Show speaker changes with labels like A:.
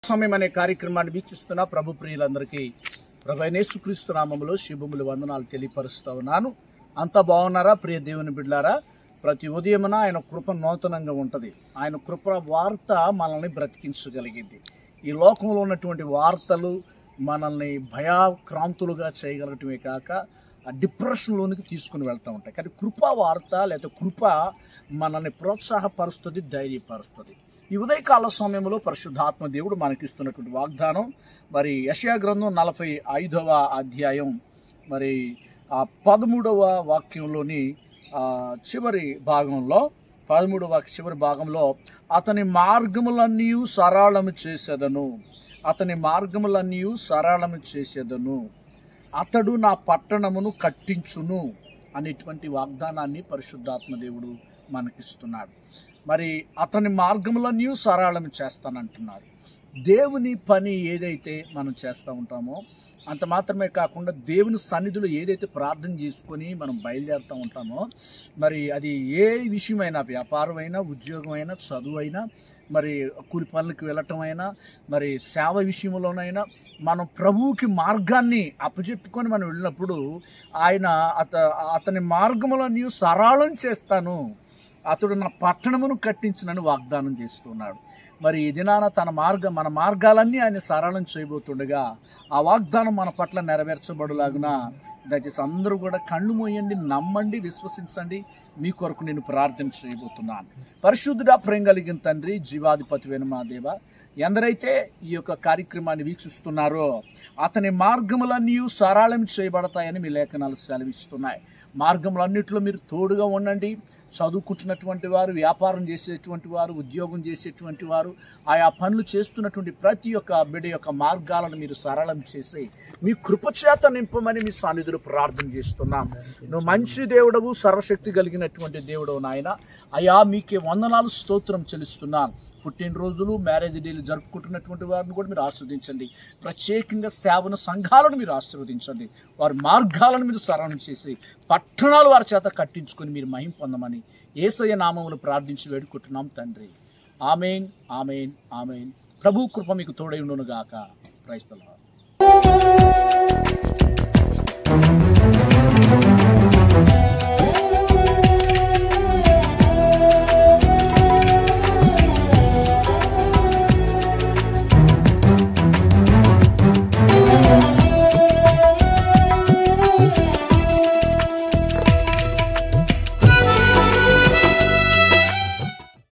A: సమయం అనే కార్యక్రమాన్ని వీక్షిస్తున్న ప్రభు ప్రియులందరికీ ప్రభైనేసుక్రీస్తు నామములో శుభములు వందనాలు తెలియపరుస్తూ ఉన్నాను అంతా బాగున్నారా ప్రియ దేవుని బిడ్డారా ప్రతి ఉదయమున ఆయన కృప నూతనంగా ఉంటుంది ఆయన కృప వార్త మనల్ని బ్రతికించగలిగింది ఈ లోకంలో ఉన్నటువంటి వార్తలు మనల్ని భయాక్రాంతులుగా చేయగలగటమే కాక ఆ డిప్రెషన్లోనికి తీసుకుని వెళ్తూ ఉంటాయి కానీ కృపా వార్త లేదా కృప మనల్ని ప్రోత్సాహపరుస్తుంది ధైర్యపరుస్తుంది ఈ ఉదయకాల సమయంలో పరిశుద్ధాత్మ దేవుడు మనకిస్తున్నటువంటి వాగ్దానం మరి యశయా గ్రంథం నలభై ఐదవ అధ్యాయం మరి ఆ పదమూడవ వాక్యంలోని ఆ చివరి భాగంలో పదమూడవ వాక్య చివరి భాగంలో అతని మార్గములన్నీ సరళము చేసేదను అతని మార్గములన్నీ సరళము చేసేదను అతడు నా పట్టణమును కట్టించును అనేటువంటి వాగ్దానాన్ని పరిశుద్ధాత్మ దేవుడు మనకిస్తున్నాడు మరి అతని మార్గములన్నీ సరళం చేస్తానంటున్నాడు దేవుని పని ఏదైతే మనం చేస్తూ ఉంటామో అంత మాత్రమే కాకుండా దేవుని సన్నిధిలో ఏదైతే ప్రార్థన చేసుకొని మనం బయలుదేరుతూ ఉంటామో మరి అది ఏ విషయమైనా వ్యాపారమైనా ఉద్యోగమైనా చదువైనా మరి కూలి పనులకు వెళ్ళటం అయినా మరి సేవ విషయంలోనైనా మనం ప్రభువుకి మార్గాన్ని అప్పచెప్పుకొని మనం వెళ్ళినప్పుడు ఆయన అత అతని మార్గములన్నీ సరళం చేస్తాను అతడు నా పట్టణమును కట్టించినని వాగ్దానం చేస్తున్నాడు మరి ఈ దినాన తన మార్గం మన మార్గాలన్నీ ఆయన సరళం చేయబోతుండగా ఆ వాగ్దానం మన పట్ల నెరవేర్చబడులాగున దయచేసి అందరూ కూడా కళ్ళు మోయండి నమ్మండి విశ్వసించండి మీ కొరకు నేను ప్రార్థన చేయబోతున్నాను పరిశుద్ధుడా ప్రేమ కలిగిన తండ్రి జీవాధిపతి మా దేవ ఎందరైతే ఈ యొక్క కార్యక్రమాన్ని వీక్షిస్తున్నారో అతని మార్గములన్నీ సరళం చేయబడతాయని మీ లేఖనాలు సెలవిస్తున్నాయి మార్గములన్నింటిలో మీరు తోడుగా ఉండండి చదువుకుంటున్నటువంటి వారు వ్యాపారం చేసేటువంటి వారు ఉద్యోగం చేసేటువంటి వారు ఆయా పనులు చేస్తున్నటువంటి ప్రతి ఒక్క బిడ్డ యొక్క మార్గాలను మీరు సరళం చేసి మీ కృపచేత నింపమని మీ సన్నిధులు ప్రార్థన చేస్తున్నాం నువ్వు మంచి దేవుడవు సర్వశక్తి కలిగినటువంటి దేవుడవు నాయన అయా మీకే వందనాలు స్తోత్రం చెల్లిస్తున్నాను పుట్టినరోజులు మ్యారేజ్ డేలు జరుపుకుంటున్నటువంటి వారిని కూడా మీరు ఆస్వాదించండి ప్రత్యేకంగా సేవన సంఘాలను మీరు ఆశీర్వదించండి వారి మార్గాలను మీరు సరళం చేసి పట్టణాలు వారి చేత కట్టించుకొని మీరు మహిం పొందమని ఏసయ్య నామములు ప్రార్థించి వేడుకుంటున్నాం తండ్రి ఆమెన్ ఆమెన్ ఆమెన్ ప్రభు కృప మీకు తోడై ఉండును గాక క్రైస్తవ